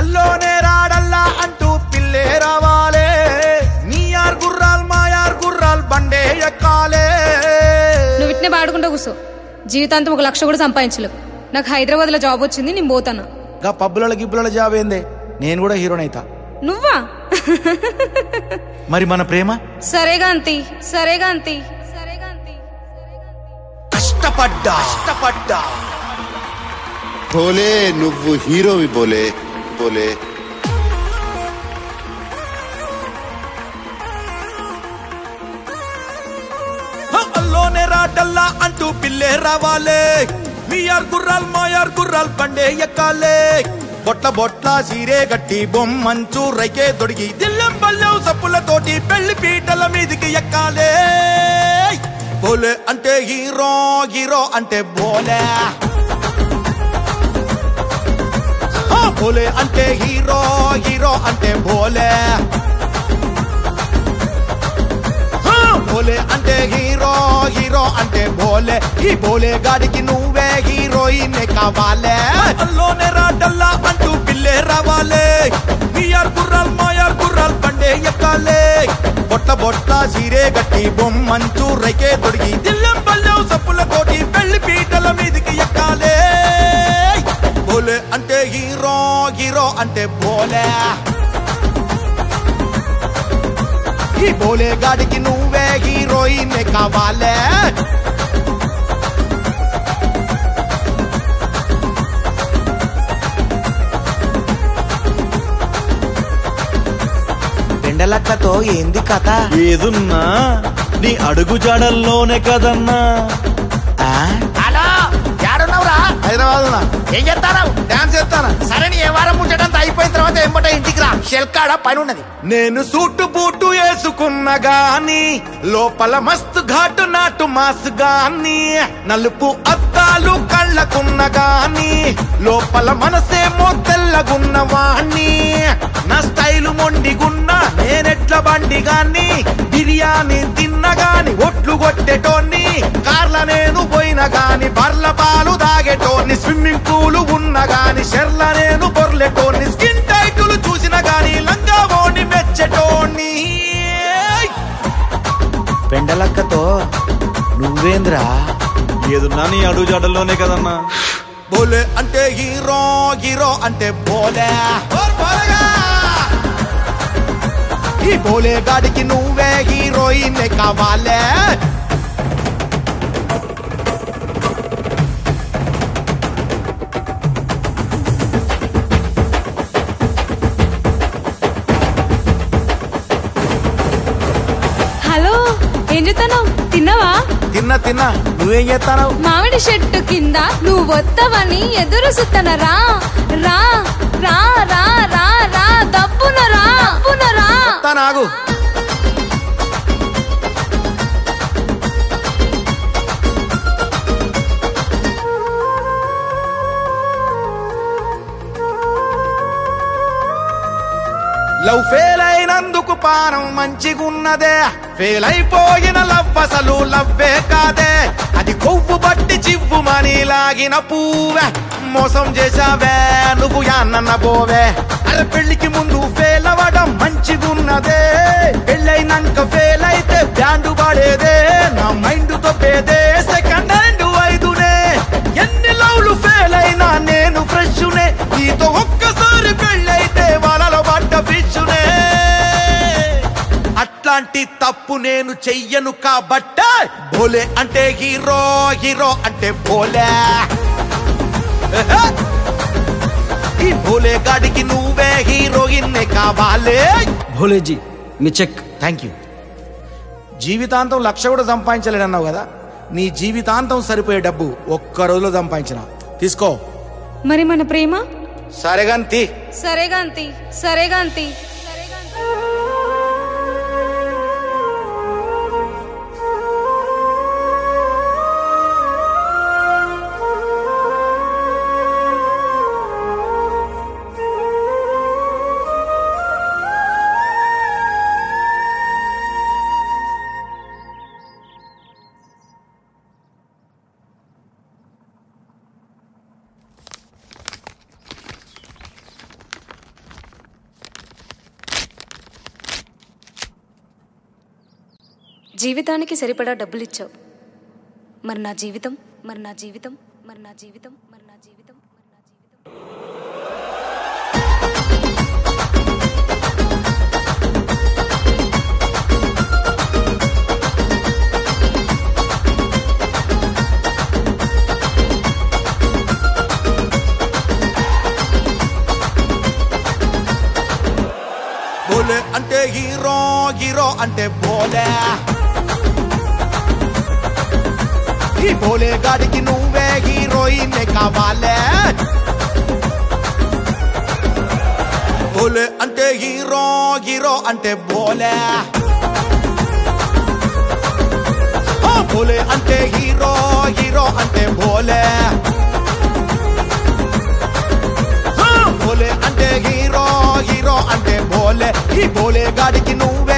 అల్లోనే రాడల్లా అంటూ పిల్లే రావాలే నీ యార్ గుర్రాల్ మా యార్ గుర్రాల్ బండే ఎక్కాలే నువ్వు ఇట్నే పాడుకుంటూ కూర్చో జీవితాంతం ఒక లక్ష కూడా సంపాదించలేవు నాకు హైదరాబాద్లో జాబ్ వచ్చింది నేను పోతాను గా పబ్బుల గిబ్బుల జాబ్ ఏందే నేను కూడా హీరోనైతా నువ్వా మరి మన ప్రేమ సరేగా అంతి సరేగా అంతి సరేగా అంతి కష్టపడ్డా కష్టపడ్డా బోలే నువ్వు హీరోవి బోలే బోలే హ, అల్లోనే రాడల్లా అంటూ పిల్లే రావాలే మీ యార్ గుర్రాల్ మా యార్ గుర్రాల్ బండే ఎక్కాలే బొట్ల బొట్ల సీరే గట్టి బొమ్మంచు రైకే దొడిగి దిల్లెం బల్లెం సప్పులతోటి పెళ్లి పీటల మీదికి ఎక్కాలే బోలే అంటే హీరో హీరో అంటే బోలే హ, బోలే అంటే హీరో హీరో అంటే బోలే హా! బోలే అంటే హీరో హీరో అంటే బోలే ఈ బోలే గాడికి నువ్వే హీరోయిన్ కావాలే అల్లోనే రాడల్లా అంటూ పిల్లే రావాలే మీ యార్ గుర్రాల్ మా యార్ గుర్రాల్ బండే ఎక్కాలే బొట్ల బొట్ల సీరే గట్టి బొమ్మంచు రైకే దొడిగి దిల్లెం పల్లెం సప్పుల కోటి పెళ్లి పీటల మీదికి ఎక్కాలే బోలే అంటే హీరో హీరో అంటే బోలే ఈ బోలే గాడికి నువ్వే హీరోయిన్ కావాలే పెండలక్కతో ఏంది కథ ఏదున్నా నీ అడుగు జాడల్లోనే కదన్నా హలో యాడున్నావురా హైదరాబాద్ ఉన్నా ఏం చేస్తారా డాన్స్ చేస్తానా సరే నీ ఏ వారం ముచ్చటంతా అయిపోయిన తర్వాత ఎంబట ఇంటికి రా షెల్కాడ పని ఉన్నది నేను సూటు బూటు వేసుకున్న గాని లోపల మస్తు ఘాటు నాటు మాసు గాని నలుపు అద్దాలు కళ్ళకున్న గాని లోపల మనసేమో తెల్లగున్న వాణ్ణి నా స్టైలు మొండిగున్నా నేనెట్ల బండి గాని బిర్యానీ తిన్న గాని ఒట్లు కొట్టేటోన్ని కార్ల నేను పోయిన గాని బర్ల పాలు దాగేటోన్ని స్విమ్మింగ్ పూల్ ఉన్న గాని షెర్ల నేను బొర్లెటోన్ని స్కిన్ టైటులు చూసిన గాని లంగా ఓని మెచ్చేటోన్ని పెండలక్కతో నువ్వేంద్రా ఏదున్నా నీ అడుగు జాడల్లోనే కదన్నా బోలే అంటే హీరో హీరో అంటే బోలే ఓర్ బోలేగా! ఈ బోలే గాడికి నువ్వే హీరోయిన్ కావాలే హలో ఏం చెప్తాను తిన్నావా తిన్నా తిన్నా నువ్వేం చేస్తావు మామిడి చెట్టు కింద నువ్వు వస్తావని ఎదురు సుత్తనరా రా రా రా రా రా దప్పున రా దప్పున రా నాగు లవ్ ఫెయిల్ అయినందుకు పానం మంచిగున్నదే ఫెయిల్ అయిపోయిన లవ్ అసలు లవ్వే కాదే అది కొవ్వు బట్టి చివ్వు మని లాగిన పువ్వే మోసం చేసావే నువ్వు యాన్నన్న పోవే అరే పెళ్లికి ముందు ఫెయిల్ అవ్వడం మంచిగున్నదే పెళ్ళైనాక ఫెయిల్ అయితే బ్యాండు పడేదే నా మైండ్ తొప్పేదే సెకండ్ హ్యాండ్ ఐదునే ఎన్ని లవ్లు ఫెయిల్ అయినా నేను ఫ్రెష్నే నీతో ఒక్కసారి పెళ్ళైతే వలలో పడ్డ ఫిష్నే అట్లాంటి తప్పు నేను చెయ్యను కాబట్టే భోలే అంటే హీరో హీరో అంటే భోలే ఎహె. ఈ భోలే గాడికి నువ్వే హీరోయిన్ కావాలే భోలేజీ మీ చెక్ థ్యాంక్ యూ జీవితాంతం లక్ష కూడా సంపాదించలేడన్నావు కదా నీ జీవితాంతం సరిపోయే డబ్బు ఒక్క రోజులో సంపాదించిన తీసుకో మరి మన ప్రేమ సరేగాంతి సరేగా అంతి సరేగా అంతి జీవితానికి సరిపడా డబ్బులు ఇచ్చావు మరి నా జీవితం మరి నా జీవితం మరి నా జీవితం మరి నా జీవితం మరి నా జీవితం బోలే అంటే హీరో హీరో అంటే బోలే ఈ బోలే గాడికి నువ్వే హీరోయిన్ కావాలే బోలే అంటే హీరో హీరో అంటే బోలే ఆ, బోలే అంటే హీరో హీరో అంటే బోలే ఆ, బోలే అంటే హీరో హీరో అంటే బోలే ఈ బోలే గాడికి నువ్వే